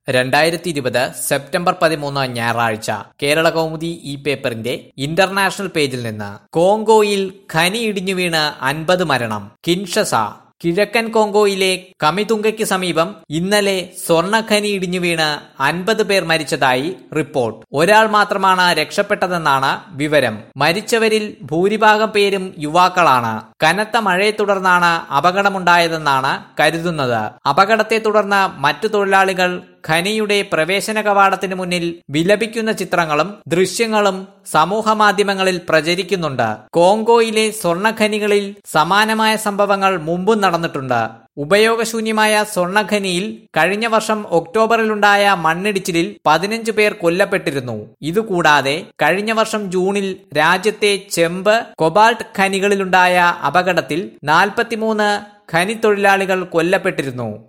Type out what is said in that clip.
രണ്ടായിരത്തി ഇരുപത് സെപ്റ്റംബർ പതിമൂന്ന് ഞായറാഴ്ച കേരള കൗമുദി ഈ പേപ്പറിന്റെ ഇന്റർനാഷണൽ പേജിൽ നിന്ന് കോങ്കോയിൽ ഖനി ഇടിഞ്ഞു വീണ് അൻപത് മരണം കിൻഷസ കിഴക്കൻ കോങ്കോയിലെ കമിതുങ്കയ്ക്ക് സമീപം ഇന്നലെ സ്വർണ്ണഖനി ഇടിഞ്ഞു വീണ് അൻപത് പേർ മരിച്ചതായി റിപ്പോർട്ട് ഒരാൾ മാത്രമാണ് രക്ഷപ്പെട്ടതെന്നാണ് വിവരം മരിച്ചവരിൽ ഭൂരിഭാഗം പേരും യുവാക്കളാണ് കനത്ത മഴയെ തുടർന്നാണ് അപകടമുണ്ടായതെന്നാണ് കരുതുന്നത് അപകടത്തെ തുടർന്ന് മറ്റു തൊഴിലാളികൾ ഖനിയുടെ പ്രവേശന കവാടത്തിന് മുന്നിൽ വിലപിക്കുന്ന ചിത്രങ്ങളും ദൃശ്യങ്ങളും സമൂഹ മാധ്യമങ്ങളിൽ പ്രചരിക്കുന്നുണ്ട് കോങ്കോയിലെ സ്വർണ്ണഖനികളിൽ സമാനമായ സംഭവങ്ങൾ മുമ്പും നടന്നിട്ടുണ്ട് ഉപയോഗശൂന്യമായ സ്വർണ്ണഖനിയിൽ കഴിഞ്ഞ വർഷം ഒക്ടോബറിലുണ്ടായ മണ്ണിടിച്ചിലിൽ പതിനഞ്ച് പേർ കൊല്ലപ്പെട്ടിരുന്നു ഇതുകൂടാതെ കഴിഞ്ഞ വർഷം ജൂണിൽ രാജ്യത്തെ ചെമ്പ് കൊബാൾട്ട് ഖനികളിലുണ്ടായ അപകടത്തിൽ നാൽപ്പത്തിമൂന്ന് ഖനി തൊഴിലാളികൾ കൊല്ലപ്പെട്ടിരുന്നു